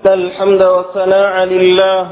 الحمد والثناء لله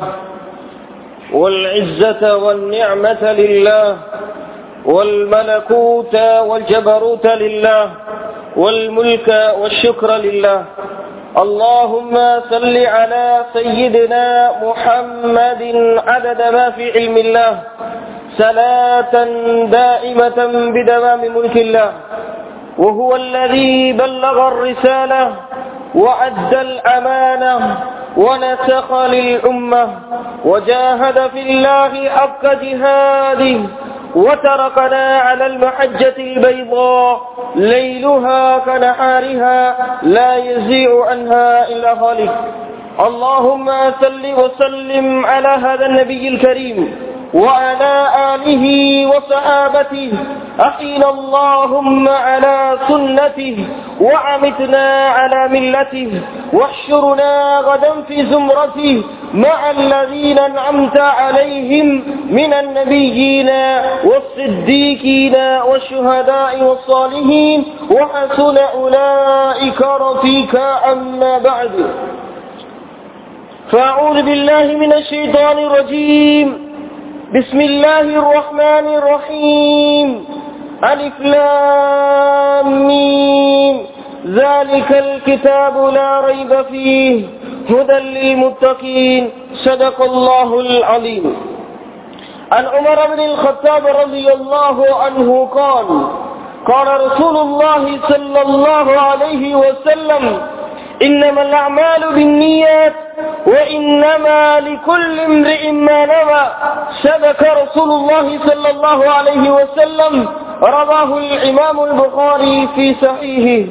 والعزة والنعمة لله والملكوت والجبروت لله والملك والشكر لله اللهم صل على سيدنا محمد عدد ما في علم الله صلاة دائمة بدوام ملك الله وهو الذي بلغ الرسالة وأدى الأمانة ونسخ للأمة وجاهد في الله حق جهاده وتركنا على المحجة البيضاء ليلها كنهارها لا يزيع عنها إلا خالق اللهم صل وسلم على هذا النبي الكريم وعلى آله وصحابته أحينا اللهم على سنته وعمتنا على ملته واحشرنا غدا في زمرته مع الذين انعمت عليهم من النبيين والصديقين والشهداء والصالحين وحسن أولئك رفيقا أما بعد فأعوذ بالله من الشيطان الرجيم بسم الله الرحمن الرحيم ألف لام ميم ذلك الكتاب لا ريب فيه هدى للمتقين صدق الله العظيم عن عمر بن الخطاب رضي الله عنه قال قال رسول الله صلى الله عليه وسلم إنما الأعمال بالنيات وإنما لكل امرئ ما نوى صدق رسول الله صلى الله عليه وسلم رواه الإمام البخاري في صحيحه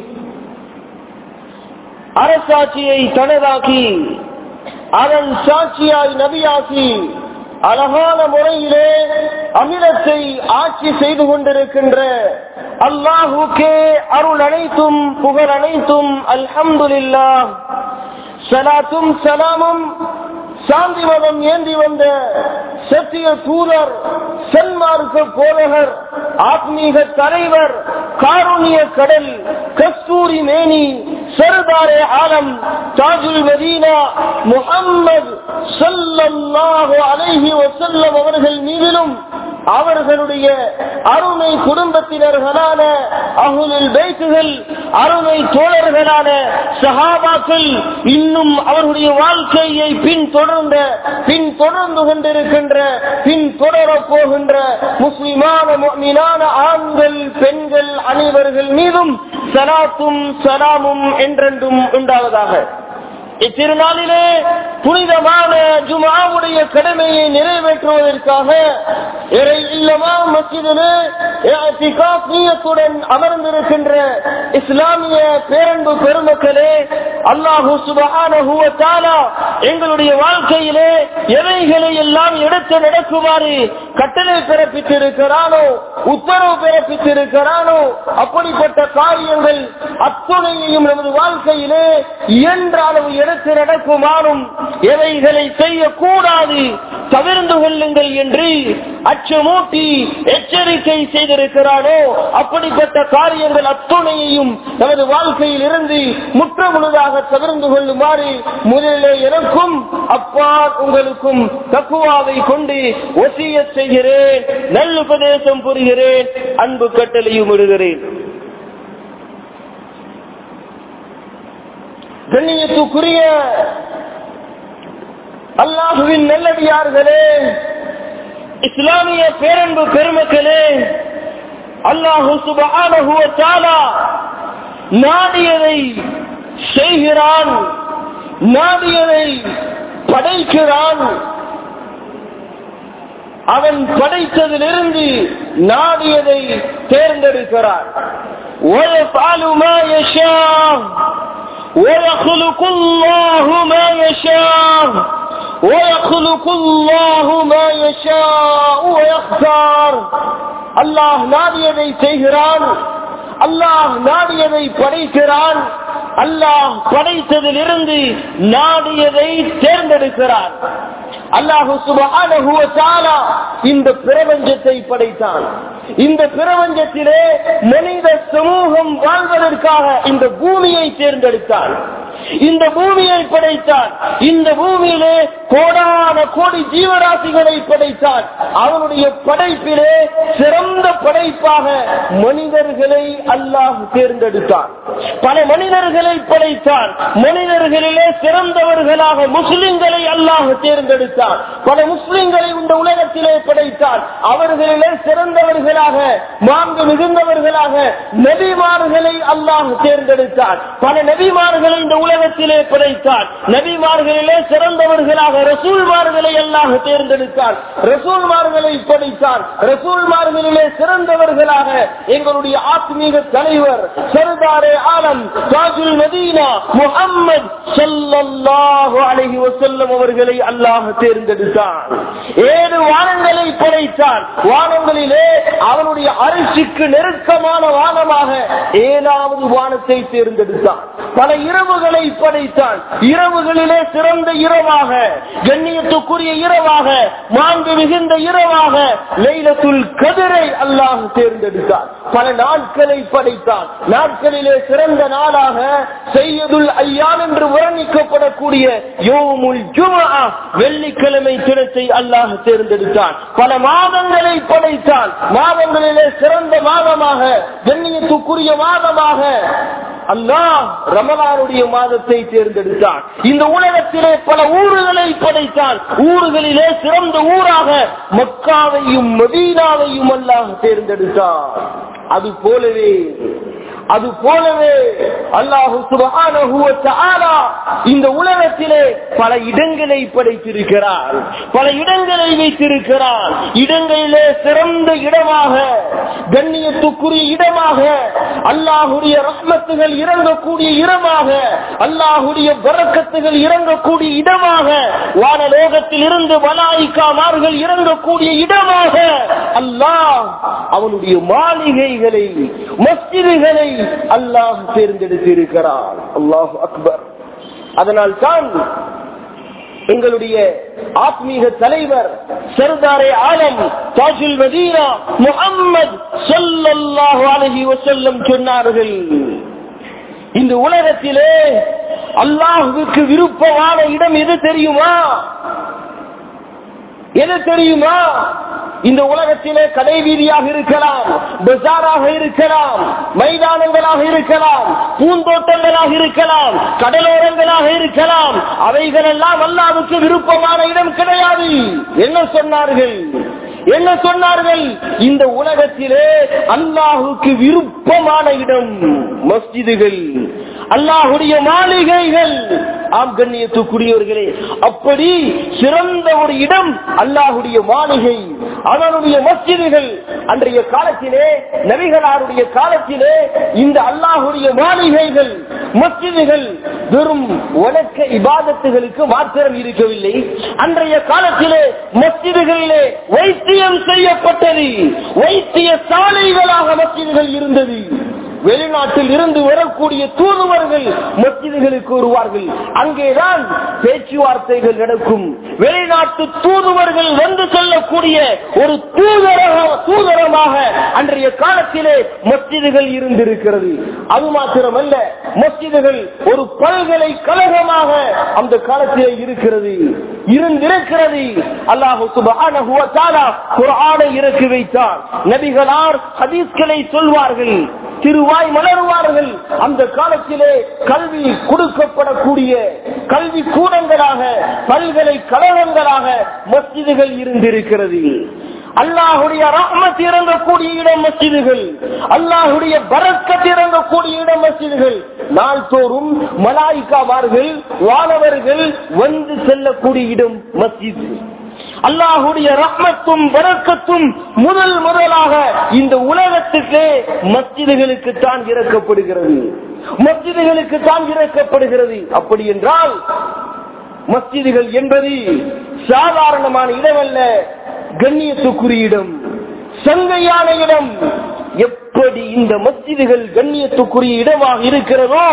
அரசாட்சியை தனதாக்கி அதன் சாட்சியாய் நபியாக்கி அழகான முறையிலே அமிலத்தை ஆட்சி செய்து கொண்டிருக்கின்ற அல்லாஹுக்கே அருள் அனைத்தும் புகழ் அனைத்தும் அல்ஹம்துலில்லா சலாத்தும் சலாமும் சாந்தி மதம் ஏந்தி வந்த சத்திய தூதர் சென்மார்க்க போதகர் ஆத்மீக தலைவர் காரூணிய கடல் கஸ்தூரி மேனி சர்தாரே ஆலம் தாஜுல் மதீனா முகம்மது சல்லல்லாஹு அலைஹி வசல்லம் அவர்கள் மீதிலும் அவர்களுடைய அருமை குடும்பத்தினர்களான அகுலில் பைத்துகள் அருமை தோழர்களான சஹாபாக்கள் இன்னும் அவர்களுடைய வாழ்க்கையை பின் தொடர்ந்த பின் தொடர்ந்து கொண்டிருக்கின்ற பின் தொடர போகின்ற முஸ்லிமான மீனான ஆண்கள் பெண்கள் அனைவர்கள் மீதும் சலாத்தும் சலாமும் என்றென்றும் உண்டாவதாக இத்திருநாளிலே புனிதமான ஜுமாவுடைய கடமையை நிறைவேற்றுவதற்காக இறை இல்லமா மசிதிலே நீயத்துடன் அமர்ந்திருக்கின்ற இஸ்லாமிய பேரன்பு பெருமக்களே அல்லாஹூ சுபகான எங்களுடைய வாழ்க்கையிலே எவைகளை எல்லாம் எடுத்து நடக்குமாறு கட்டளை பிறப்பித்திருக்கிறானோ உத்தரவு பிறப்பித்திருக்கிறானோ அப்படிப்பட்ட காரியங்கள் அத்துணையையும் நமது வாழ்க்கையிலே இயன்ற அளவு எடுத்து நடக்குமாறும் எவைகளை செய்யக்கூடாது தவிர்ந்து கொள்ளுங்கள் என்று அச்சமூட்டி எச்சரிக்கை செய்திருக்கிறானோ அப்படிப்பட்ட காரியங்கள் அத்துணையையும் நமது வாழ்க்கையில் இருந்து முற்ற முழுதாக தவிர்ந்து கொள்ளுமாறு முதலிலே எனக்கும் அப்பா உங்களுக்கும் தக்குவாவை கொண்டு ஒசிய செய்கிறேன் நல்லுபதேசம் புரிகிறேன் அன்பு கட்டளையும் விடுகிறேன் கண்ணியத்துக்குரிய அல்லாஹுவின் நல்லடியார்களே இஸ்லாமிய பேரன்பு பெருமக்களே அல்லாஹு சுபான நாடியதை செய்கிறான் நாடியதை படைக்கிறான் அவன் படைத்ததிலிருந்து நாடியதை தேர்ந்தெடுக்கிறான் ويفعل ما يشاء ويخلق الله ما يشاء ويخلق الله ما يشاء ويختار அல்லாஹ் நாடியதை செய்கிறான் அல்லாஹ் நாடியதை படைக்கிறான் அல்லாஹ் படைத்ததிலிருந்து நாடியதை தேர்ந்தெடுக்கிறான் அல்லாஹு சுபஹானஹு வ தஆலா இந்த பிரபஞ்சத்தை படைத்தான் இந்த பிரபஞ்சத்திலே மனித சமூகம் வாழ்வதற்காக இந்த பூமியை தேர்ந்தெடுத்தான் இந்த பூமியை படைத்தான் இந்த பூமியிலே கோடான கோடி ஜீவராசிகளை படைத்தான் அவனுடைய படைப்பிலே சிறந்த படைப்பாக மனிதர்களை அல்லாஹ் தேர்ந்தெடுத்தான் பல மனிதர்களை படைத்தான் மனிதர்களிலே சிறந்தவர்களாக முஸ்லிம்களை அல்லாஹ் தேர்ந்தெடுத்தான் பல முஸ்லிம்களை இந்த உலகத்திலே படைத்தான் அவர்களிலே சிறந்தவர்களாக மாண்பு மிகுந்தவர்களாக நபிமார்களை அல்லாஹ் தேர்ந்தெடுத்தான் பல நபிமார்களை இந்த உலகத்திலே படைத்தான் நபிமார்களிலே சிறந்தவர்களாக ரசூல்மார்களை அல்லாஹ் தேர்ந்தெடுத்தான் ரசூல்மார்களை படைத்தான் ரசூல்மார்களிலே சிறந்தவர்களாக எங்களுடைய ஆத்மீக தலைவர் சர்தாரே ஆலம் தாஜுல் மதீனா முஹம்மது ஸல்லல்லாஹு அலைஹி வஸல்லம் அவர்களை அல்லாஹ் தேர்ந்தெடுத்தான் ஏழு வானங்களை படைத்தான் வானங்களிலே அவனுடைய அரிசிக்கு நெருக்கமான வானமாக ஏழாவது வானத்தை தேர்ந்தெடுத்தான் பல இரவுகளை படைத்தான் இரவுகளிலே சிறந்த இரவாக கண்ணியத்துக்குரிய இரவாக மாண்பு மிகுந்த இரவாக லைலத்துல் கதிரை அல்லாஹ் தேர்ந்தெடுத்தான் பல நாட்களை படைத்தான் நாட்களிலே சிறந்த நாளாக செய்யதுல் ஐயான் என்று வர்ணிக்கப்படக்கூடிய யோமுல் ஜுமா வெள்ளிக்கிழமை தினத்தை அல்லாஹ் தேர்ந்தெடுத்தான் பல மாதங்களை படைத்தான் மாதங்களிலே சிறந்த மாதமாக கண்ணியத்துக்குரிய மாதமாக அல்லாஹ் ரமலானுடைய மாதத்தை தேர்ந்தெடுத்தான் இந்த உலகத்திலே பல ஊர்களை படைத்தான் ஊர்களிலே சிறந்த ஊராக மக்காவையும் மதீனாவையும் அல்லாஹ் தேர்ந்தெடுத்தான் அது போலவே அது போலவே அல்லாஹு சுபஹானஹு வ தஆலா இந்த உலகத்திலே பல இடங்களை படைத்திருக்கிறார் பல இடங்களை வைத்திருக்கிறார் இடங்களிலே சிறந்த இடமாக கண்ணியத்துக்குரிய இடமாக அல்லாஹுடைய ரஹ்மத்துகள் இறங்கக்கூடிய இடமாக அல்லாஹுடைய பரக்கத்துகள் இறங்கக்கூடிய இடமாக வானலோகத்தில் இருந்து மலாய்க்காமார்கள் இறங்கக்கூடிய இடமாக அல்லாஹ் அவனுடைய மாளிகைகளை மஸ்ஜிதுகளை அல்லாஹ் தேர்ந்தெடுத்திருக்கிறார் அல்லாஹ் அக்பர் அதனால் தான் எங்களுடைய ஆத்மீக தலைவர் சர்தாரே ஆலம் தாஜுல் மதீனா முகம்மது ஸல்லல்லாஹு அலைஹி வஸல்லம் சொன்னார்கள் இந்த உலகத்திலே அல்லாஹுக்கு விருப்பமான இடம் எது தெரியுமா எது தெரியுமா இந்த உலகத்திலே கடை வீதியாக இருக்கலாம் பஜாராக இருக்கலாம் மைதானங்களாக இருக்கலாம் பூந்தோட்டங்களாக இருக்கலாம் கடலோரங்களாக இருக்கலாம் அவைகளெல்லாம் அல்லாவுக்கு விருப்பமான இடம் கிடையாது என்ன சொன்னார்கள் என்ன சொன்னார்கள் இந்த உலகத்திலே அல்லாஹுக்கு விருப்பமான இடம் மஸ்ஜிதுகள் அல்லாஹுடைய மாளிகைகள் ஆம் கண்ணியத்துக்குரியவர்களே அப்படி சிறந்த ஒரு இடம் அல்லாஹுடைய மாளிகை அவனுடைய மஸ்ஜிதுகள் அன்றைய காலத்திலே நபிகளாருடைய காலத்திலே இந்த அல்லாஹுடைய மாளிகைகள் மஸ்ஜிதுகள் வெறும் வணக்க இபாதத்துகளுக்கு மாத்திரம் இருக்கவில்லை அன்றைய காலத்திலே மஸ்ஜிதுகளிலே வைத்தியம் செய்யப்பட்டது வைத்திய சாலைகளாக மஸ்ஜிதுகள் இருந்தது வெளிநாட்டில் இருந்து வரக்கூடிய தூதுவர்கள் மஸ்ஜிதுகளுக்கு வருவார்கள் அங்கேதான் பேச்சுவார்த்தைகள் நடக்கும் வெளிநாட்டு தூதுவர்கள் வந்து செல்லக்கூடிய ஒரு தூதரக தூதரமாக அன்றைய காலத்திலே மஸ்ஜிதுகள் இருந்திருக்கிறது அது மாத்திரமல்ல மஸ்ஜிதுகள் ஒரு பல்கலைக்கழகமாக அந்த காலத்திலே இருக்கிறது இருந்திருக்கிறது அல்லாஹு சுபஹானஹு வ தஆலா குர்ஆனை இறக்கி வைத்தார் நபிகளார் ஹதீஸ்களை சொல்வார்கள் திருவாய் மலருவார்கள் அந்த காலத்திலே கல்வி கொடுக்கப்படக்கூடிய கல்வி கூடங்களாக பல்கலைக்கழகங்களாக மஸ்ஜிதுகள் இருந்திருக்கிறது அல்லாஹுடைய ரஹ்மத் இறங்கக்கூடிய இடம் மஸ்ஜிதுகள் அல்லாஹுடைய பரக்கத் இறங்கக்கூடிய இடம் மஸ்ஜிதுகள் நாள்தோறும் மலாய்க்காவார்கள் வானவர்கள் வந்து செல்லக்கூடிய இடம் மஸ்ஜித் அல்லாஹுடைய ரஹ்மத்தும் பரக்கத்தும் முதல் முதலாக இந்த உலகத்துக்கு மஸ்ஜிதுகளுக்கு தான் இறக்கப்படுகிறது மஸ்ஜிதுகளுக்கு தான் இறக்கப்படுகிறது அப்படி என்றால் மஸ்ஜிதுகள் என்பது சாதாரணமான இடமல்ல கண்ணியத்துக்குரிய இடம் சங்கையான இடம் எப்படி இந்த மஸ்ஜிதுகள் கண்ணியத்துக்குரிய இடமாக இருக்கிறதோ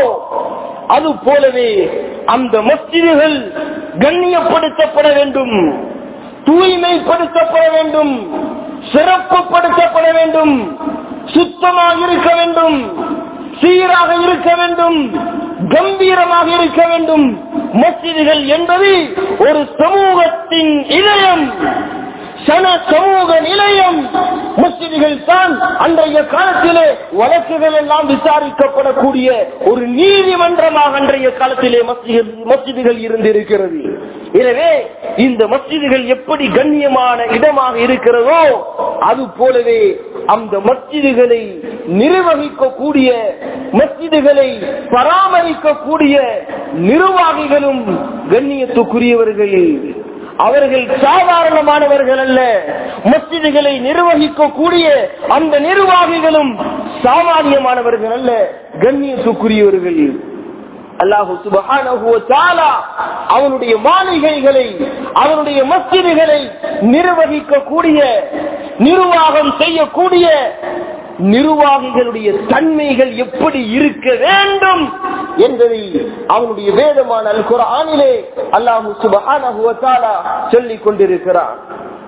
அது போலவே அந்த மஸ்ஜிதுகள் கண்ணியப்படுத்தப்பட வேண்டும் தூய்மைப்படுத்தப்பட வேண்டும் சிறப்புப்படுத்தப்பட வேண்டும் சுத்தமாக இருக்க வேண்டும் சீராக இருக்க வேண்டும் கம்பீரமாக இருக்க வேண்டும் மஸ்ஜிதுகள் என்பது ஒரு சமூகத்தின் இதயம் சன சமூக நிலையம் மஸ்ஜிதுகள் தான் அன்றைய காலத்திலே வழக்குகள் எல்லாம் விசாரிக்கப்படக்கூடிய ஒரு நீதிமன்றமாக அன்றைய காலத்திலே மஸ்ஜித் மஸ்ஜிதுகள் இருந்திருக்கிறது எனவே இந்த மஸ்ஜிதுகள் எப்படி கண்ணியமான இடமாக இருக்கிறதோ அது போலவே அந்த மஸ்ஜிதுகளை நிர்வகிக்கக்கூடிய மஸ்ஜிதுகளை பராமரிக்கக்கூடிய நிர்வாகிகளும் கண்ணியத்துக்குரியவர்கள் அவர்கள் சாதாரணமானவர்கள் அல்ல மஸ்ஜிதுகளை நிர்வகிக்கக்கூடிய அந்த நிர்வாகிகளும் சாமானியமானவர்கள் அல்ல கண்ணியத்துக்குரியவர்கள் அல்லாஹு சுபஹானஹு வ தஆலா அவனுடைய மாளிகைகளை அவனுடைய மஸ்ஜிதுகளை நிர்வகிக்கக்கூடிய நிர்வாகம் செய்யக்கூடிய நிர்வாகிகளுடைய தன்மைகள் எப்படி இருக்க வேண்டும் என்பதை அவனுடைய வேதமான அல் குர்ஆனிலே அல்லாஹு சுபஹானஹு வ தஆலா சொல்லிக் கொண்டிருக்கிறான்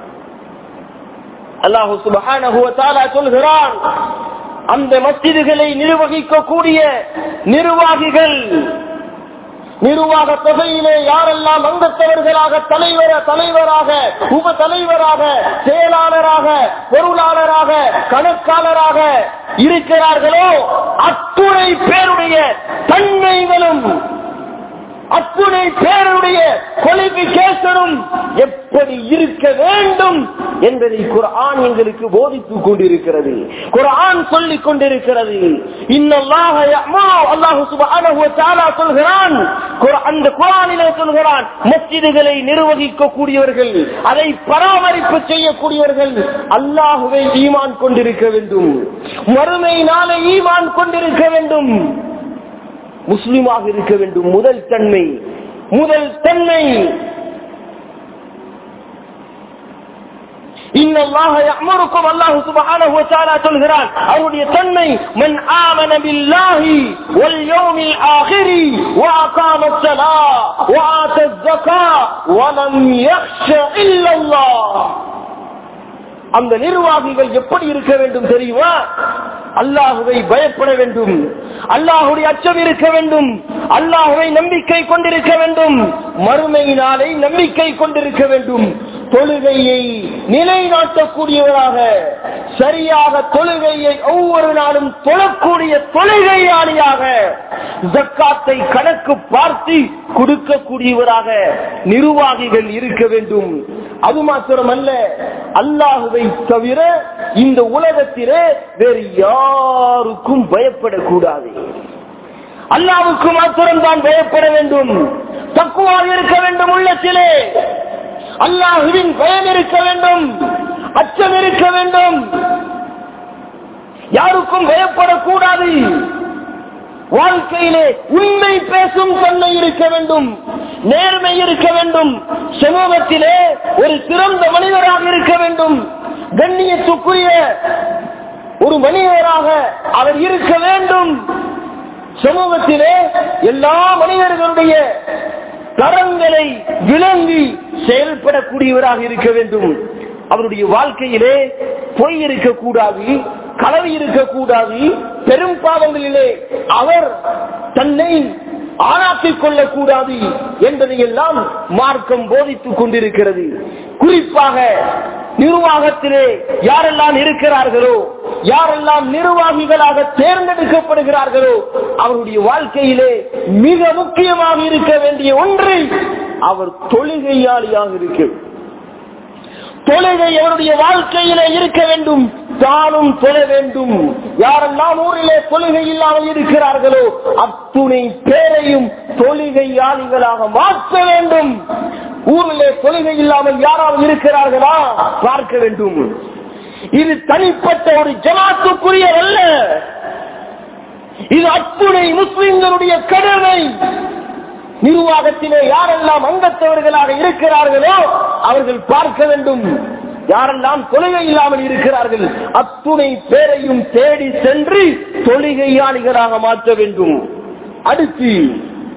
அல்லாஹு சுபஹானஹு வ தஆலா சொல்கிறான் அந்த மஸ்ஜிதுகளை நிர்வகிக்கக்கூடிய நிர்வாகிகள் நிர்வாக தொகையிலே யாரெல்லாம் அங்கத்தவர்களாக தலைவர தலைவராக உப தலைவராக செயலாளராக பொருளாளராக கணக்காளராக இருக்கிறார்களோ அத்துணை பேருடைய தன்மைகளும் அத்துணை பேருடைய குவாலிபிகேஷனும் எப்படி இருக்க வேண்டும் என்பதை குர்ஆன் எங்களுக்கு போதித்துக் கொண்டிருக்கிறது குர்ஆன் சொல்லிக் கொண்டிருக்கிறது இன்னல்லாஹ யஅமுரு அல்லாஹ் சுப்ஹானஹு வ தஆலா சொல்கிறான் குர்- அந்த குர்ஆனிலே சொல்கிறான் மஸ்ஜிதுகளை நிர்வகிக்க கூடியவர்கள் அதை பராமரிப்பு செய்யக்கூடியவர்கள் அல்லாஹுவை ஈமான் கொண்டிருக்க வேண்டும் மறுமை நாளை ஈமான் கொண்டிருக்க வேண்டும் முஸ்லிமாக இருக்க வேண்டும் முதல் தன்மை முதல் தன்மை இன்னல்லாஹ யஅமுருக்கும் அல்லாஹ் சுப்ஹானஹு வ தஆலா சொல்கிறான் அவருடைய தன்மை மன் ஆமன பில்லாஹி வல் யௌமில் ஆகிரி வ அகாம ஸலா வ ஆத ஸக்கா வ லம் யக்ஷ இல்லல்லாஹ் அந்த நிர்வாகிகள் எப்படி இருக்க வேண்டும் தெரியுமா அல்லாஹுவை பயப்பட வேண்டும் அல்லாஹுடைய அச்சம் இருக்க வேண்டும் அல்லாஹுவை நம்பிக்கை கொண்டிருக்க வேண்டும் மறுமையினாலே நம்பிக்கை கொண்டிருக்க வேண்டும் தொழுகையை நிலைநாட்டக்கூடியவராக சரியாக தொழுகையை ஒவ்வொரு நாளும் தொழக்கூடிய தொழுகையாளியாக ஜக்காத்தை கணக்கு பார்த்து கொடுக்கக்கூடியவராக நிர்வாகிகள் இருக்க வேண்டும் அது மாத்திரமல்ல அல்லாஹுவை தவிர இந்த உலகத்திலே வேறு யாருக்கும் பயப்படக்கூடாது அல்லாவுக்கு மாத்திரம் தான் பயப்பட வேண்டும் தக்குவாக இருக்க வேண்டும் உள்ளத்திலே அல்லாஹுவின் பயம் இருக்க வேண்டும் அச்சம் இருக்க வேண்டும் யாருக்கும் பயப்படக்கூடாது வாழ்க்கையிலே உண்மை பேசும் தன்மை இருக்க வேண்டும் நேர்மை இருக்க வேண்டும் சமூகத்திலே ஒரு சிறந்த மனிதராக இருக்க வேண்டும் கண்ணியத்துக்குரிய ஒரு மனிதராக அவர் இருக்க வேண்டும் சமூகத்திலே எல்லா மனிதர்களுடைய தரங்களை விளங்கி செயல்படக்கூடியவராக இருக்க வேண்டும் அவருடைய வாழ்க்கையிலே பொய் இருக்கக்கூடாது களவு இருக்கக்கூடாது பெரும் பாவங்களிலே அவர் தன்னை ஆளாக்கிக் கொள்ளக்கூடாது என்பதையெல்லாம் மார்க்கம் போதித்துக் கொண்டிருக்கிறது குறிப்பாக நிர்வாகத்திலே யாரெல்லாம் இருக்கிறார்களோ யாரெல்லாம் நிர்வாகிகளாக தேர்ந்தெடுக்கப்படுகிறார்களோ அவருடைய வாழ்க்கையிலே மிக முக்கியமாக இருக்க வேண்டிய ஒன்று அவர் தொழுகையாளியாக இருக்க தொழுகை அவருடைய வாழ்க்கையிலே இருக்க வேண்டும் தானும் தொழ வேண்டும் யாரெல்லாம் ஊரிலே தொழுகை இல்லாமல் இருக்கிறார்களோ அத்துணை பேரையும் தொழுகையாளிகளாக மாற்ற வேண்டும் ஊரிலே தொழுகை இல்லாமல் யாராவது இருக்கிறார்களா பார்க்க வேண்டும் இது தனிப்பட்ட ஒரு ஜமாத்துக்குரிய அல்ல இது அத்துணை முஸ்லிம்களுடைய கடமை நிர்வாகத்திலே யாரெல்லாம் அங்கத்தவர்களாக இருக்கிறார்களோ அவர்கள் பார்க்க வேண்டும் யாரெல்லாம் தொழுகை இல்லாமல் இருக்கிறார்கள் அத்துணை பேரையும் தேடி சென்று தொழுகையாளிகளாக மாற்ற வேண்டும் அடுத்து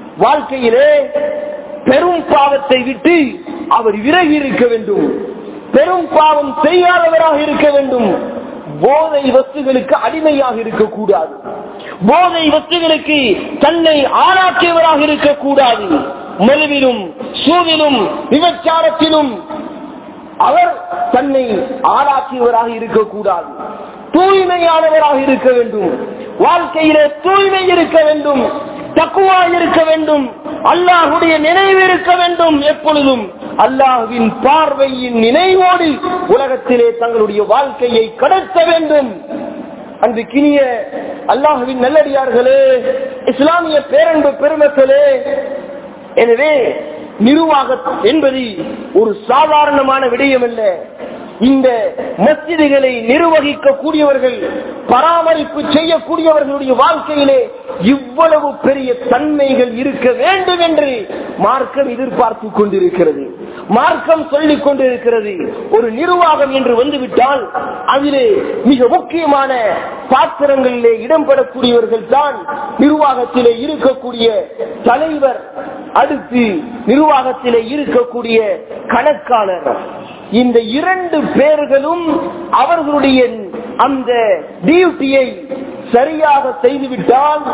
வாழ்க்கையிலே பெரும் பாவத்தை விட்டு அவர் விலகி இருக்க வேண்டும் பெரும் பாவம் செய்யாதவராக இருக்க வேண்டும் போதை வஸ்துகளுக்கு அடிமையாக இருக்கக்கூடாது போதை வஸ்துகளுக்கு தன்னை ஆளாக்கியவராக இருக்கக்கூடாது மதுவிலும் சூதிலும் விபச்சாரத்திலும் அவர் தன்னை ஆளாக்கியவராக இருக்கக்கூடாது தூய்மையானவராக இருக்க வேண்டும் வாழ்க்கையில தூய்மை இருக்க வேண்டும் தக்குவா இருக்க வேண்டும் அல்லாஹுடைய நினைவு இருக்க வேண்டும் எப்பொழுதும் அல்லாஹுவின் பார்வையின் நினைவோடு உலகத்திலே தங்களுடைய வாழ்க்கையை கடத்த வேண்டும் அன்று கிணிய அல்லாஹுவின் நல்லடியார்களே இஸ்லாமிய பேரன்பு பெருமக்களே எனவே நிர்வாக என்பது ஒரு சாதாரணமான விடயம் அல்ல இந்த மஸ்ஜிதுகளை நிர்வகிக்க கூடியவர்கள் பராமரிப்பு செய்யக்கூடியவர்களுடைய வாழ்க்கையிலே இவ்வளவு பெரிய தன்மைகள் இருக்க வேண்டும் என்று மார்க்கம் எதிர்பார்த்து கொண்டிருக்கிறது மார்க்கம் சொல்லிக் கொண்டிருக்கிறது ஒரு நிர்வாகம் என்று வந்துவிட்டால் அதிலே மிக முக்கியமான பாத்திரங்களிலே இடம்பெறக்கூடியவர்கள் தான் நிர்வாகத்திலே இருக்கக்கூடிய தலைவர் அடுத்து நிர்வாகத்திலே இருக்கக்கூடிய கணக்காளர் இந்த இரண்டு பேர்களும் அவர்களுடைய அந்த டியூட்டியை சரியாக செய்துவிட்டால்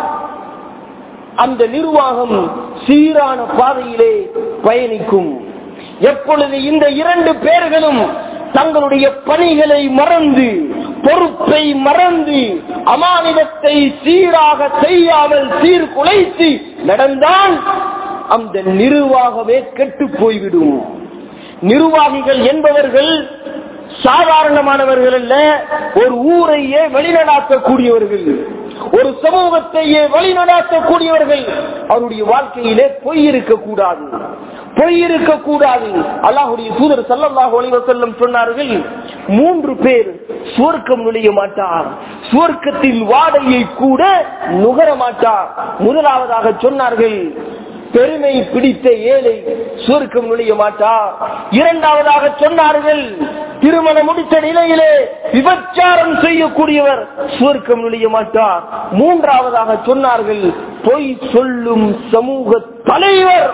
அந்த நிர்வாகம் சீரான பாதையிலே பயணிக்கும் எப்பொழுது இந்த இரண்டு பேர்களும் தங்களுடைய பணிகளை மறந்து பொறுப்பை மறந்து அமானிதத்தை சீராக செய்யாமல் சீர்குலைத்து நடந்தால் அந்த நிர்வாகமே கெட்டு போய்விடும் நிர்வாகிகள் என்பவர்கள் சாதாரணமானவர்கள் அல்ல ஒரு ஊரையே வழிநடாத்தக்கூடியவர்கள் ஒரு சமூகத்தையே வழிநடாத்தக்கூடியவர்கள் அவருடைய வாழ்க்கையிலே பொய் இருக்கக்கூடாது பொய் இருக்கக்கூடாது அல்லாஹுடைய தூதர் சல்லல்லாஹு அலைஹி வஸல்லம் சொன்னார்கள் மூன்று பேர் சுவர்க்கம் நுழைய மாட்டார் சுவர்க்கத்தின் வாடையை கூட நுகர மாட்டார் முதலாவதாக சொன்னார்கள் பெருமை பிடித்த ஏழை சுவர்க்கம் நுழைய மாட்டார் இரண்டாவதாக சொன்னார்கள் திருமணம் முடித்த நிலையிலே விபச்சாரம் செய்யக்கூடியவர் சுவர்க்கம் நுழைய மாட்டார் மூன்றாவதாக சொன்னார்கள் பொய் சொல்லும் சமூக தலைவர்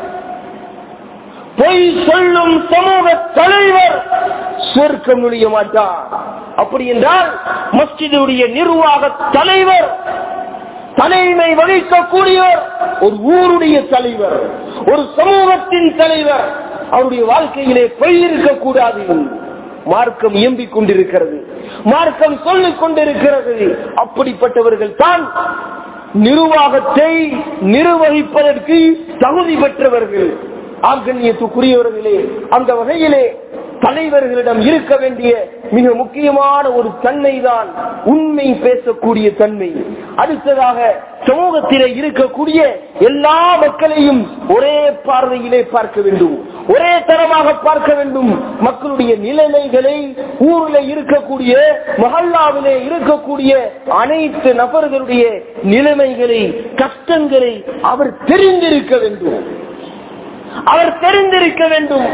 பொய் சொல்லும் சமூக தலைவர் சுவர்க்கம் நுழைய மாட்டார் அப்படி என்றால் மஸ்ஜிதுடைய நிர்வாக தலைவர் தலைமை வகிக்கக்கூடியவர் ஒரு ஊருடைய தலைவர் ஒரு சமூகத்தின் தலைவர் அவருடைய வாழ்க்கையிலே பொய் இருக்கக்கூடாது மார்க்கம் இயம்பிக் கொண்டிருக்கிறது மார்க்கம் சொல்லிக் கொண்டிருக்கிறது அப்படிப்பட்டவர்கள் தான் நிர்வாகத்தை நிர்வகிப்பதற்கு தகுதி பெற்றவர்கள் ஆங்கண்ணியத்துக்குரியவர்களே அந்த வகையிலே தலைவர்களிடம் இருக்க வேண்டிய மிக முக்கியமான ஒரு தன்மை தான் உண்மை பேசக்கூடிய தன்மை அடுத்ததாக சமூகத்திலே இருக்கக்கூடிய எல்லா மக்களையும் ஒரே பார்வையிலே பார்க்க வேண்டும் ஒரே தரமாக பார்க்க வேண்டும் மக்களுடைய நிலைமைகளை ஊரில் இருக்கக்கூடிய மஹல்லாவிலே இருக்கக்கூடிய அனைத்து நபர்களுடைய நிலைமைகளை கஷ்டங்களை அவர் தெரிந்திருக்க வேண்டும் அவர் தெரிந்திருக்க வேண்டும்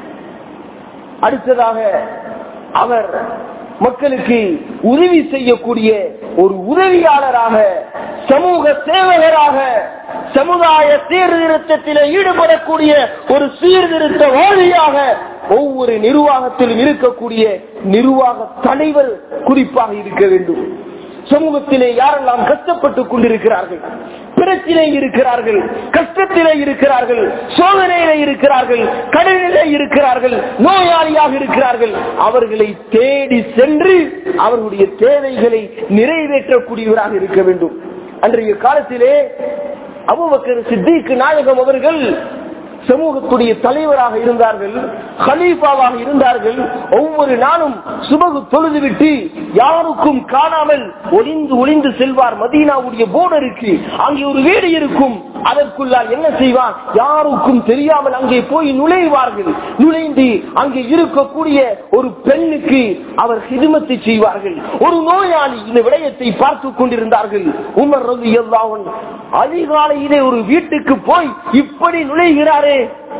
அடுத்ததாக அவர் மக்களுக்கு உதவி செய்யக்கூடிய ஒரு உதவியாளராக சமூக சேவகராக சமுதாய சீர்திருத்தத்தில் ஈடுபடக்கூடிய ஒரு சீர்திருத்தவாதியாக ஒவ்வொரு நிர்வாகத்திலும் இருக்கக்கூடிய நிர்வாக தலைவர் குறிப்பாக இருக்க வேண்டும் சமூகத்திலே யாரெல்லாம் கஷ்டப்பட்டுக் கொண்டிருக்கிறார்கள் பிரச்சினை இருக்கிறார்கள் கஷ்டத்திலே இருக்கிறார்கள் சோதனையிலே இருக்கிறார்கள் கடனிலே இருக்கிறார்கள் நோயாளியாக இருக்கிறார்கள் அவர்களை தேடி சென்று அவர்களுடைய தேவைகளை நிறைவேற்றக்கூடியவராக இருக்க வேண்டும் அன்றைய காலத்திலே அபுபக்கர் சித்திக்கு நாயகம் அவர்கள் சமூகத்துடைய தலைவராக இருந்தார்கள் ஹலீஃபாவாக இருந்தார்கள் ஒவ்வொரு நாளும் சுபகு தொழுதுவிட்டு யாருக்கும் காணாமல் ஒளிந்து ஒளிந்து செல்வார் மதீனாவுடைய போர்டருக்கு அங்கே ஒரு வீடு இருக்கும் அதற்குள்ளால் என்ன செய்வார் யாருக்கும் தெரியாமல் அங்கே போய் நுழைவார்கள் நுழைந்து அங்கே இருக்கக்கூடிய ஒரு பெண்ணுக்கு அவர் ஹிதுமத்தை செய்வார்கள் ஒரு நோயாளி இந்த விடயத்தை பார்த்து கொண்டிருந்தார்கள் உமர் ரவி அதிகாலையிலே ஒரு வீட்டுக்கு போய் இப்படி நுழைகிறாரே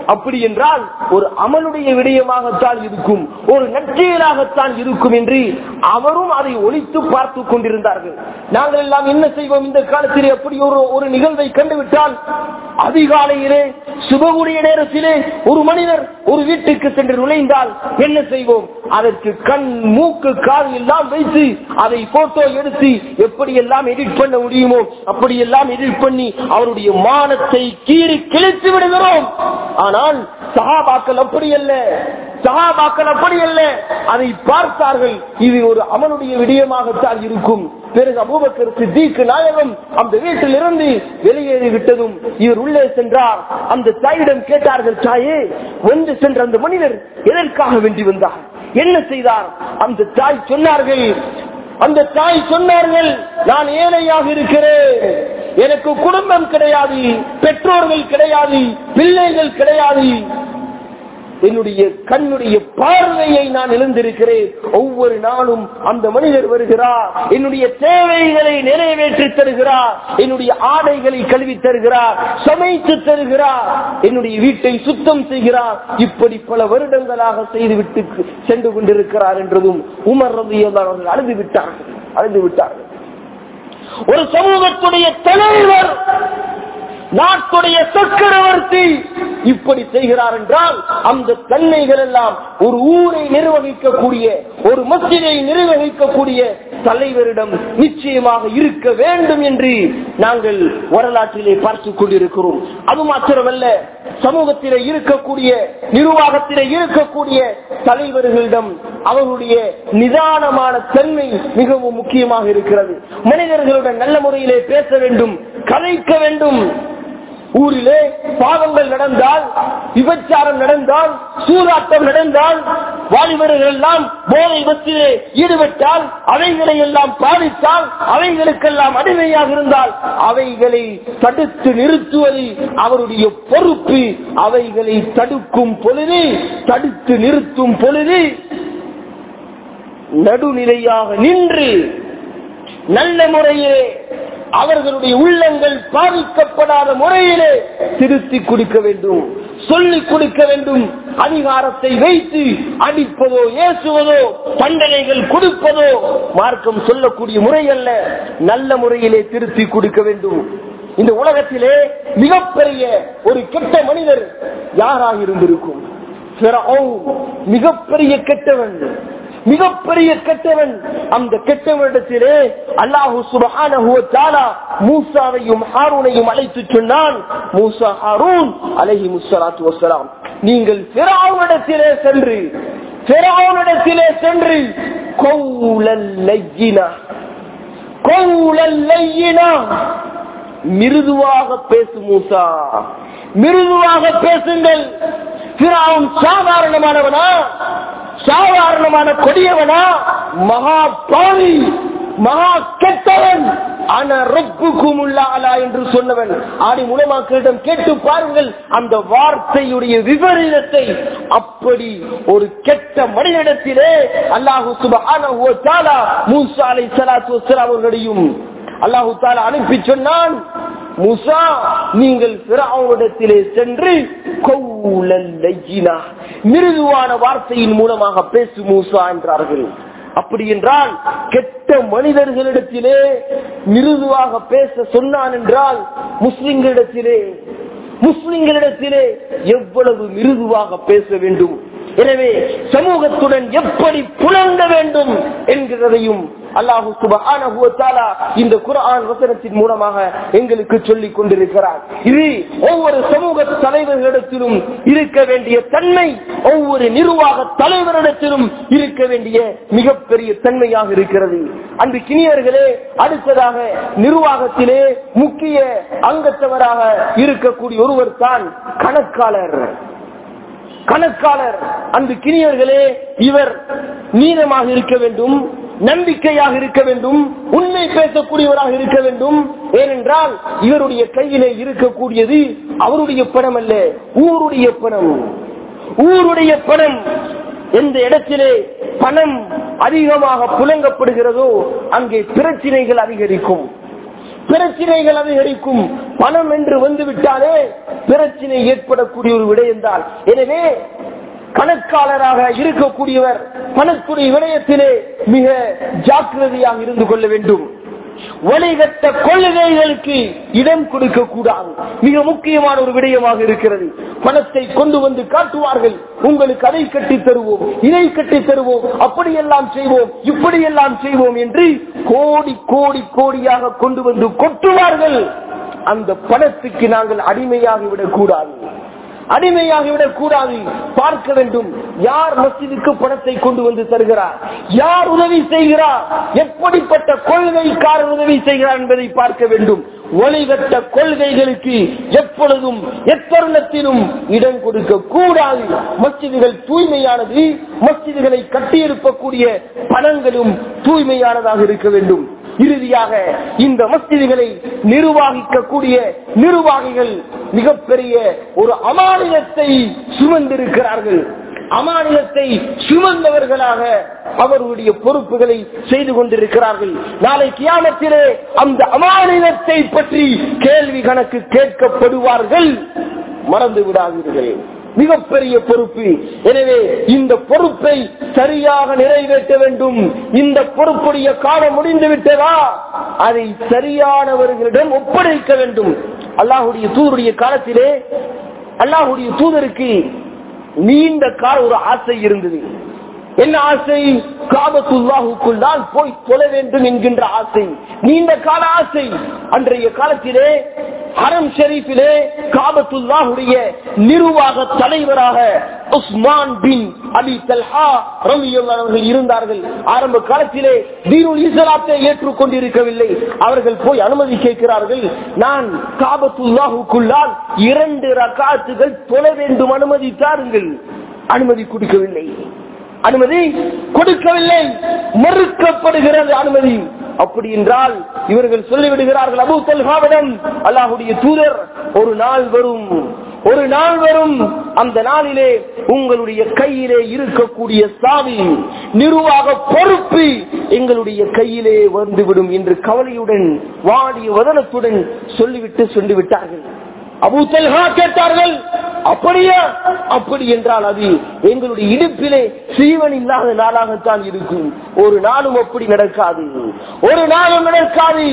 அப்படி என்றால் ஒரு அமலுடைய விடயமாகத்தான் இருக்கும் ஒரு நற்செயலாகத்தான் இருக்கும் என்று அவரும் அதை ஒழித்து பார்த்து கொண்டிருந்தார்கள் நாங்கள் எல்லாம் என்ன செய்வோம் இந்த காலத்திலே அப்படி ஒரு ஒரு நிகழ்வை கண்டுவிட்டால் அதிகாலையிலே சுபகுடைய நேரத்திலே ஒரு மனிதர் ஒரு வீட்டுக்கு சென்று நுழைந்தால் என்ன செய்வோம் அதற்கு கண் மூக்கு கால் எல்லாம் வைத்து அதை போட்டோ எடுத்து எப்படி எல்லாம் எடிட் பண்ண முடியுமோ அப்படி எல்லாம் எடிட் பண்ணி அவருடைய மானத்தை கீறி கிழித்து விடுகிறோம் ஆனால் சகாபாக்கள் அப்படி அல்ல சகாபாக்கள் அப்படி அல்ல அதை பார்த்தார்கள் இது ஒரு அமலுடைய விடயமாகத்தான் இருக்கும் பிறகு அபூபக்கர் சித்திக்கு நாயகம் அந்த வீட்டில் இருந்து வெளியேறி விட்டதும் இவர் உள்ளே சென்றார் அந்த தாயிடம் கேட்டார்கள் தாயே வந்து சென்ற அந்த மனிதர் எதற்காக வேண்டி வந்தார் என்ன செய்தார் அந்த தாய் சொன்னார்கள் அந்த தாய் சொன்னார்கள் நான் ஏழையாக இருக்கிறேன் எனக்கு குடும்பம் கிடையாது பெற்றோர்கள் கிடையாது பிள்ளைகள் கிடையாது என்னுடைய கண்ணுடைய பார்வையை நான் இழந்திருக்கிறேன் ஒவ்வொரு நாளும் அந்த மனிதர் வருகிறார் என்னுடைய தேவைகளை நிறைவேற்றி தருகிறார் என்னுடைய ஆடைகளை கழுவி தருகிறார் சமைத்து தருகிறார் என்னுடைய வீட்டை சுத்தம் செய்கிறார் இப்படி பல வருடங்களாக செய்துவிட்டு சென்று கொண்டிருக்கிறார் என்றதும் உமர் ரதியல்லாஹு அவர்கள் அழுது விட்டார்கள் அழுது விட்டார்கள் ஒரு சமூகத்துடைய தலைவர் நாட்டுடைய சக்கரவர்த்தி இப்படி செய்கிறார் என்றால் அந்த தன்மைகள் எல்லாம் ஒரு ஊரை நிர்வகிக்கக்கூடிய ஒரு மசிதை நிர்வகிக்கக்கூடிய தலைவரிடம் நிச்சயமாக இருக்க வேண்டும் என்று நாங்கள் வரலாற்றிலே பார்த்துக் கொண்டிருக்கிறோம் அது மாத்திரமல்ல சமூகத்திலே இருக்கக்கூடிய நிர்வாகத்திலே இருக்கக்கூடிய தலைவர்களிடம் அவர்களுடைய நிதானமான தன்மை மிகவும் முக்கியமாக இருக்கிறது மனிதர்களுடன் நல்ல முறையிலே பேச வேண்டும் கலைக்க வேண்டும் ஊரிலே பாவங்கள் நடந்தால் விபச்சாரம் நடந்தால் சூதாட்டம் நடந்தால் வாலிபர்கள் எல்லாம் போதை வத்திலே ஈடுபட்டால் அவைகளை எல்லாம் பாதித்தால் அவைகளுக்கெல்லாம் அடிமையாக இருந்தால் அவைகளை தடுத்து நிறுத்துவது அவருடைய பொறுப்பு அவைகளை தடுக்கும் பொழுது தடுத்து நிறுத்தும் பொழுது நடுநிலையாக நின்று நல்ல முறையிலே அவர்களுடைய உள்ளங்கள் பாதிக்கப்படாத முறையிலே திருத்தி கொடுக்க வேண்டும் சொல்லிக் கொடுக்க வேண்டும் அதிகாரத்தை வைத்து அடிப்பதோ ஏசுவதோ தண்டனைகள் கொடுப்பதோ மார்க்கம் சொல்லக்கூடிய முறை அல்ல நல்ல முறையிலே திருத்தி கொடுக்க வேண்டும் இந்த உலகத்திலே மிகப்பெரிய ஒரு கெட்ட மனிதர் யாராக இருந்திருக்கும் மிகப்பெரிய கெட்டவன் மிகப்பெரிய கெட்டவன் அந்த கெட்டவனிடத்திலே அல்லாஹு சுபஹானஹு தஆலா மூசாவையும் ஹாரூனையும் அழைத்து சொன்னான் மூசா ஹாரூன் அலைஹி முஸ்ஸலாத்து வஸ்ஸலாம் நீங்கள் ஃபிரௌனிடத்திலே சென்று ஃபிரௌனிடத்திலே சென்று கௌலல் லய்யினா கௌலல் லய்யினா மிருதுவாக பேசு மூசா மிருதுவாக பேசுங்கள் ஃபிரௌன் சாதாரணமானவனா சாதாரணமான கொடியவனா மகா பாவி மகா கெட்டவன் ஆனா ரொப்புக்கும் உள்ளாலா என்று சொன்னவன் ஆடி மூலமாக்களிடம் கேட்டு பாருங்கள் அந்த வார்த்தையுடைய விபரீதத்தை அப்படி ஒரு கெட்ட மனிதனிடத்திலே அல்லாஹு சுபஹானஹு வ தஆலா மூசா அலைஹிஸ்ஸலாத்து வஸ்ஸலாம் அவர்களையும் அல்லாஹு தாலா அனுப்பி சொன்னான் மூசா நீங்கள் பிறவுடத்திலே சென்று கௌலல் லய்யினா மிருதுவான வார்த்தையின் மூலமாக பேசு மூசா என்றார்கள் அப்படி என்றால் கெட்ட மனிதர்களிடத்திலே மிருதுவாக பேச சொன்னான் என்றால் முஸ்லிம்களிடத்திலே முஸ்லிம்களிடத்திலே எவ்வளவு மிருதுவாக பேச வேண்டும் எனவே சமூகத்துடன் எப்படி புலங்க வேண்டும் என்கிறதையும் அல்லாஹு சுபஹானஹு வ தஆலா இந்த குர்ஆன் வசனத்தின் மூலமாக எங்களுக்கு சொல்லிக் கொண்டிருக்கிறார் இது ஒவ்வொரு சமூக தலைவர்களிடத்திலும் இருக்க வேண்டிய தன்மை ஒவ்வொரு நிர்வாக தலைவரிடத்திலும் இருக்க வேண்டிய மிகப்பெரிய தன்மையாக இருக்கிறது அந்த கிணியர்களே அடுத்ததாக நிர்வாகத்திலே முக்கிய அங்கத்தவராக இருக்கக்கூடிய ஒருவர் தான் கணக்காளர் கணக்காளர் அந்த கிணியர்களே இவர் நீளமாக இருக்க வேண்டும் நம்பிக்கையாக இருக்க வேண்டும் உண்மை பேசக்கூடியவராக இருக்க வேண்டும் ஏனென்றால் இவருடைய கையிலே இருக்கக்கூடியது அவருடைய பணம் அல்ல ஊருடைய பணம் ஊருடைய பணம் எந்த இடத்திலே பணம் அதிகமாக புழங்கப்படுகிறதோ அங்கே பிரச்சனைகள் அதிகரிக்கும் பிரச்சனைகள் அதிகரிக்கும் பணம் என்று வந்து விட்டாலே பிரச்சனை ஏற்படக்கூடிய ஒரு விடயம்தான் எனவே கணக்காளராக இருக்கக்கூடியவர் பணத்துடைய விடயத்திலே மிக ஜாக்கிரதையாக இருந்து கொள்ள வேண்டும் வழிகட்ட கொள்கைகளுக்கு இடம் கொடுக்க கூடாது மிக முக்கியமான ஒரு விடயமாக இருக்கிறது பணத்தை கொண்டு வந்து காட்டுவார்கள் உங்களுக்கு அதை கட்டி தருவோம் இதை கட்டி தருவோம் அப்படியெல்லாம் செய்வோம் இப்படியெல்லாம் செய்வோம் என்று கோடி கோடி கோடியாக கொண்டு வந்து கொட்டுவார்கள் அந்த பணத்துக்கு நாங்கள் அடிமையாகி விடக் கூடாது அடிமையாகிவிடக் கூடாது பார்க்க வேண்டும் யார் மஸ்ஜிதுக்கு பணத்தை கொண்டு வந்து தருகிறார் யார் உதவி செய்கிறார் எப்படிப்பட்ட கொள்கைக்காரர் உதவி செய்கிறார் என்பதை பார்க்க வேண்டும் ஒளிகட்ட கொள்கைகளுக்கு எப்பொழுதும் எத்தருணத்திலும் இடம் கொடுக்க கூடாது மஸ்ஜிதுகள் தூய்மையானது மஸ்ஜிதுகளை கட்டியெழுப்பக்கூடிய பணங்களும் தூய்மையானதாக இருக்க வேண்டும் இறுதியாக இந்த மஸ்ஜிதுகளை நிர்வாகிக்கக்கூடிய நிர்வாகிகள் மிகப்பெரிய ஒரு அமானியத்தை சுமந்திருக்கிறார்கள் அமானியத்தை சுமந்தவர்களாக அவர்களுடைய பொறுப்புகளை செய்து கொண்டிருக்கிறார்கள் நாளை கியாமத்திலே அந்த அமானியத்தை பற்றி கேள்வி கணக்கு கேட்கப்படுவார்கள் மறந்து விடாதீர்கள் மிகப்பெரிய பொறுப்பு எனவே இந்த பொறுப்பை சரியாக நிறைவேற்ற வேண்டும் இந்த பொறுப்புடைய காலம் முடிந்து விட்டதா அதை சரியானவர்களிடம் ஒப்படைக்க வேண்டும் அல்லாஹுடைய தூதருடைய காலத்திலே அல்லாஹுடைய தூதருக்கு நீண்ட கால ஒரு ஆசை இருந்தது என்ன ஆசை காபத்துல்லாஹுக்குள் தான் போய் தொழ வேண்டும் என்கின்ற ஆசை நீண்ட கால ஆசை அன்றைய காலத்திலே ஹரம் ஷெரீஃபிலே காபத்துல்லாஹுடைய நிர்வாக தலைவராக உஸ்மான் பின் அலி தல்ஹா ரலியல்லாஹு அவர்கள் இருந்தார்கள் ஆரம்ப காலத்திலே தீனுல் இஸ்லாத்தை ஏற்றுக்கொண்டிருக்கவில்லை அவர்கள் போய் அனுமதி கேட்கிறார்கள் நான் காபத்துல்லாஹுக்குள்ளால் இரண்டு ரகாத்துகள் தொழ வேண்டும் அனுமதி தாருங்கள் அனுமதி கொடுக்கவில்லை அனுமதி கொடுக்கவில்லை மறுக்கப்படுகிறது அனுமதி அப்படி என்றால் இவர்கள் சொல்லிவிடுகிறார்கள் அபு தல்ஹாவிடம் அல்லாஹுடைய தூதர் ஒரு நாள் வரும் ஒரு நாள் வரும் அந்த நாளிலே உங்களுடைய கையிலே இருக்கக்கூடிய சாவி நிர்வாக பொறுப்பு எங்களுடைய கையிலே வந்துவிடும் என்று கவலையுடன் வாடிய வதனத்துடன் சொல்லிவிட்டு சொல்லிவிட்டார்கள் அபு தல்ஹா கேட்டார்கள் அப்படியா அப்படி என்றால் அது எங்களுடைய இடுப்பிலே சீவன் இல்லாத நாளாகத்தான் இருக்கும் ஒரு நாளும் அப்படி நடக்காது ஒரு நாளும் நடக்காது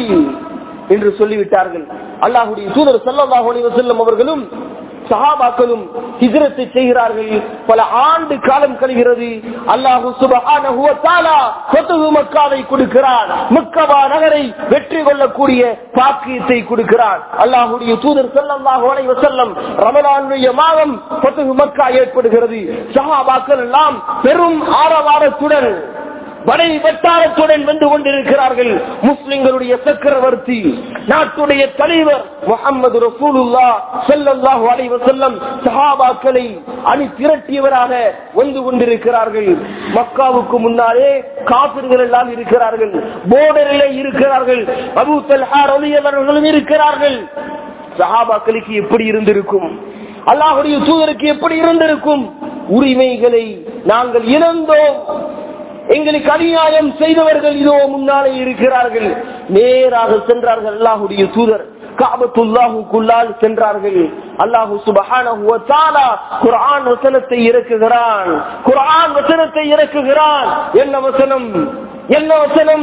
என்று சொல்லிவிட்டார்கள் அல்லாஹுடைய தூதர் சல்லாஹ் செல்லும் அவர்களும் சஹாபாக்களும் ஹிஜரத்தை செய்கிறார்கள் பல ஆண்டு காலம் கழிகிறது அல்லாஹு சுபஹானஹு வ தஆலா ஃபத்ஹு மக்காவை கொடுக்கிறார் மக்கவா நகரை வெற்றி கொள்ளக்கூடிய பாக்கியத்தை கொடுக்கிறார் அல்லாஹ்வுடைய தூதர் ஸல்லல்லாஹு அலைஹி வஸல்லம் ரமலானுடைய மாதம் ஃபத்ஹு மக்கா ஏற்படுகிறது சஹாபாக்கள் எல்லாம் பெரும் ஆரவாரத்துடன் வடை வட்டாரத்துடன் வந்து கொண்டிருக்கிறார்கள் முஸ்லிம்களுடைய சக்கரவர்த்தி நாட்டுடைய தலைவர் முகமது ரசூலுல்லா செல்லல்லாஹு அலைஹி வஸல்லம் சஹாபாக்களை அணி திரட்டியவராக வந்து கொண்டிருக்கிறார்கள் மக்காவுக்கு முன்னாலே காபிர்கள் எல்லாம் இருக்கிறார்கள் போர்டரிலே இருக்கிறார்கள் அபூ தல்ஹா ரலியல்லாஹு இருக்கிறார்கள் சஹாபாக்களுக்கு எப்படி இருந்திருக்கும் அல்லாஹுடைய தூதருக்கு எப்படி இருந்திருக்கும் உரிமைகளை நாங்கள் இழந்தோம் எங்களுக்கு அநியாயம் செய்தவர்கள் இதோ முன்னாலே இருக்கிறார்கள் நேராக சென்றார்கள் அல்லாஹுடைய தூதர் காபத்துல்லாஹுக்குள்ளால் சென்றார்கள் அல்லாஹு சுபஹானஹு வ தஆலா குர்ஆன் வசனத்தை இறக்குகிறான் குர்ஆன் வசனத்தை இறக்குகிறான் என்ன வசனம் என்ன வசனம்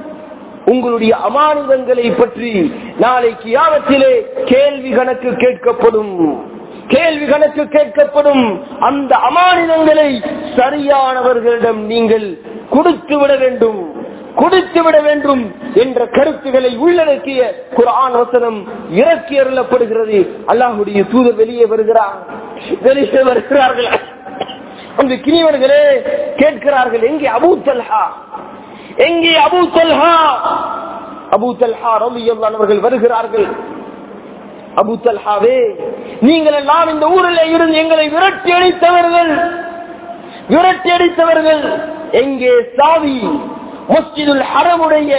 உங்களுடைய அமானுதங்களை பற்றி நாளைக்கு யாவத்திலே கேள்வி கணக்கு கேட்கப்படும் கேள்வி கணக்கு கேட்கப்படும் அந்த அமானிதங்களை சரியானவர்களிடம் நீங்கள் கொடுத்து விட வேண்டும் கொடுத்து விட வேண்டும் என்ற கருத்துக்களை உள்ளடக்கிய குரான் வசனம் இறக்கி அருளப்படுகிறது அல்லாஹுடைய தூதர் வெளியே வருகிறார் வெளியே வருகிறார்கள் அந்த கிணிவர்களே கேட்கிறார்கள் எங்கே அபூ தல்ஹா எங்கே அபூ தல்ஹா அபூ தல்ஹா ரவி அவர்கள் வருகிறார்கள் அபு தல்ஹாவே நீங்கள் எல்லாம் இந்த ஊரில் இருந்து எங்களை விரட்டி அடித்தவர்கள் விரட்டி அடித்தவர்கள் எங்கே சாவி மஸ்ஜிதுல் ஹரமுடைய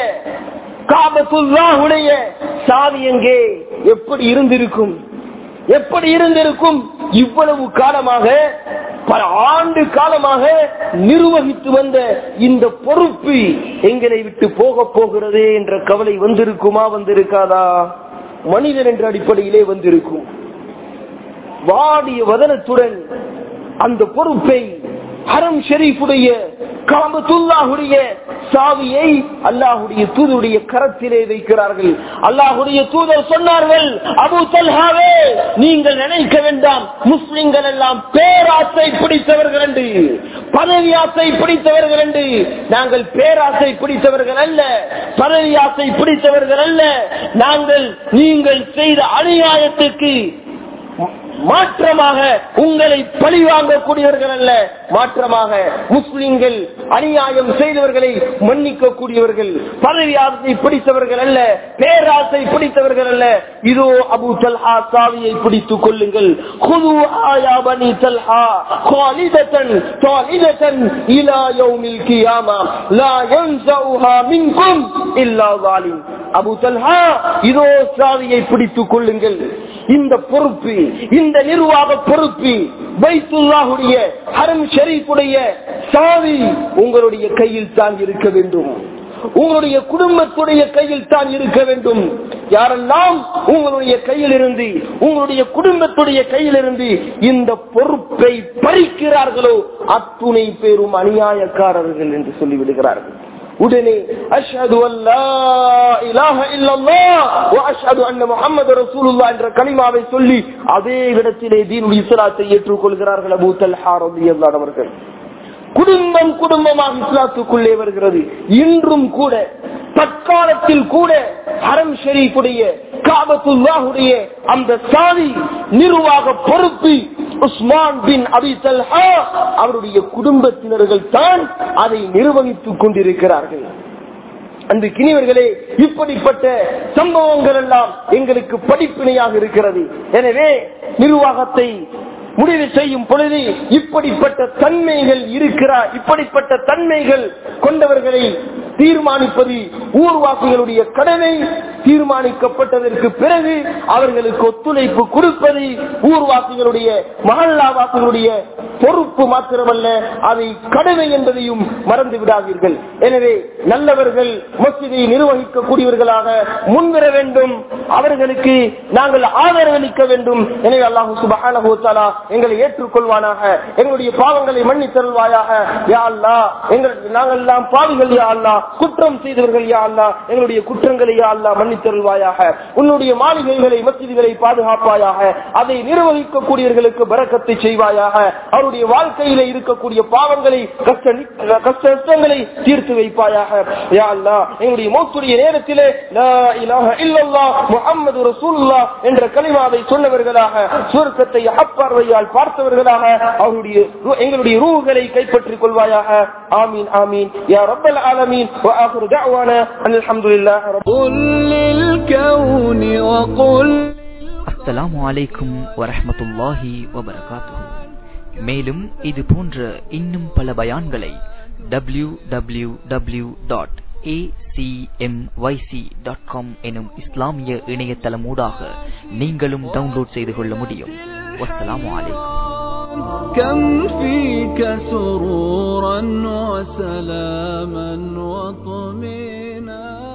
காபத்துல்லாஹுடைய சாவி எங்கே எப்படி இருந்திருக்கும் எப்படி இருந்திருக்கும் இவ்வளவு காலமாக பல ஆண்டு காலமாக நிர்வகித்து வந்த இந்த பொறுப்பு எங்களை விட்டு போக போகிறதே என்ற கவலை வந்திருக்குமா வந்திருக்காதா மனிதன் என்ற அடிப்படையிலே வந்திருக்கும் வாடிய வதனத்துடன் அந்த பொறுப்பை ஹரம் ஷெரீஃபுடைய காபத்துல்லாஹுடைய சாவியை அல்லாஹுடைய தூதருடைய கரத்திலே வைக்கிறார்கள் அல்லாஹுடைய தூதர் சொன்னார்கள் அபு தல்ஹாவே நீங்கள் நினைக்க வேண்டாம் முஸ்லிம்கள் எல்லாம் பேராசை பிடித்தவர்கள் என்று பதவி ஆசை பிடித்தவர்கள் என்று நாங்கள் பேராசை பிடித்தவர்கள் அல்ல பதவி ஆசை பிடித்தவர்கள் அல்ல நாங்கள் நீங்கள் செய்த அநியாயத்துக்கு மாற்றமாக உங்களை பழி வாங்கக்கூடியவர்கள் அல்ல மாற்றமாக முஸ்லிம்கள் அநியாயம் செய்தவர்களை மன்னிக்க கூடியவர்கள் பதவி ஆசை பிடித்தவர்கள் அல்ல பேராசை பிடித்தவர்கள் அல்ல இதோ அபு தல்ஹா சாவியை பிடித்துக் கொள்ளுங்கள் குது ஆயா பனி தல்ஹா காலிதத்தன் காலிதத்தன் இலா யௌமில் கியாமா லா யன்ஸவுஹா மின்கும் இல்லா ஸாலிம் அபு தல்ஹா இதோ சாவியை பிடித்துக் கொள்ளுங்கள் இந்த பொறுப்பு இந்த நிர்வாக பொறுப்பு பைத்துல்லாஹுடைய ஹரம் ஷரீஃபுடைய சாவி உங்களுடைய கையில் தான் இருக்க வேண்டும் உங்களுடைய குடும்பத்துடைய கையில் தான் இருக்க வேண்டும் யாரெல்லாம் உங்களுடைய கையில் இருந்து உங்களுடைய குடும்பத்துடைய கையில் இருந்து இந்த பொறுப்பை பறிக்கிறார்களோ அத்துணை பேரும் அநியாயக்காரர்கள் என்று சொல்லிவிடுகிறார்கள் உடனே அஷ்ஹது அல்லா இலாஹ இல்லல்லாஹ் வ அஷ்ஹது அன்ன முஹம்மது ரசூலுல்லாஹ் என்ற கலிமாவை சொல்லி அதே இடத்திலே தீனுல் இஸ்லாத்தை ஏற்றுக்கொள்கிறார்கள் அபூ தல்ஹா ரலியல்லாஹு அவர்கள் குடும்பம் குடும்பமாக இஸ்லாத்துக்குள்ளே வருகிறது இன்றும் கூட தற்காலத்தில் கூட ஹரம் ஷரீஃபுடைய காபத்துல்லாஹுடைய அந்த சாதி நிர்வாக பொறுப்பு உஸ்மான் பின் அபி தல்ஹா அவருடைய குடும்பத்தினர்கள் தான் அதை நிர்வகித்துக் கொண்டிருக்கிறார்கள் அந்த கிணிவர்களே இப்படிப்பட்ட சம்பவங்கள் எல்லாம் எங்களுக்கு படிப்பினையாக இருக்கிறது எனவே நிர்வாகத்தை முடிவு செய்யும் பொழுது இப்படிப்பட்ட தன்மைகள் இருக்கிறார் இப்படிப்பட்ட தன்மைகள் கொண்டவர்களை தீர்மானிப்பது ஊர்வாசிகளுடைய கடமை தீர்மானிக்கப்பட்டதற்கு பிறகு அவர்களுக்கு ஒத்துழைப்பு கொடுப்பது ஊர்வாசிகளுடைய மகல்லாவாசிகளுடைய பொறுப்பு மாத்திரமல்ல அதை கடமை என்பதையும் மறந்து விடாதீர்கள் எனவே நல்லவர்கள் மசிதை நிர்வகிக்கக்கூடியவர்களாக முன்வர வேண்டும் அவர்களுக்கு நாங்கள் ஆதரவளிக்க வேண்டும் எனவே அல்லாஹு சுபஹானஹு எங்களை ஏற்றுக்கொள்வானாக எங்களுடைய பாவங்களை மன்னித் தருவாயாக யா அல்லாஹ் எங்கள் நாங்கள் எல்லாம் பாவிகள் யா அல்லாஹ் குற்றம் செய்தவர்கள் யா அல்லாஹ் எங்களுடைய குற்றங்களை யா அல்லாஹ் மன்னித் தருவாயாக உன்னுடைய மாளிகைகளை மசிதிகளை பாதுகாப்பாயாக அதை நிர்வகிக்கக்கூடியவர்களுக்கு பரக்கத்தை செய்வாயாக அவருடைய வாழ்க்கையில இருக்கக்கூடிய பாவங்களை கஷ்ட கஷ்ட நஷ்டங்களை தீர்த்து வைப்பாயாக யா அல்லாஹ் எங்களுடைய மௌத்துடைய நேரத்திலே லா இலாஹ இல்லல்லாஹ் முஹம்மது ரசூலுல்லாஹ் என்ற கலிமாவை சொன்னவர்களாக சுவர்க்கத்தை அப்பார்வையால் பார்த்தவர்களாக அவருடைய ரூ- எங்களுடைய ரூகளை கைப்பற்றிக் கொள்வாயாக ஆமீன் ஆமீன் யா ரப்பல் ஆலமீன் وآخر دعوانا أن الحمد لله رب قل للكون وقل அஸ்ஸலாமு அலைக்கும் வரஹ்மத்துல்லாஹி வபரகாத்துஹு மேலும் இது போன்ற இன்னும் பல பயான்களை W W W dot dot com எனும் இஸ்லாமிய இணையதளமூடாக நீங்களும் டவுன்லோட் செய்து கொள்ள முடியும் வஸ்ஸலாமு அலைக்கும் كم فيك سرورا وسلاما وطمينا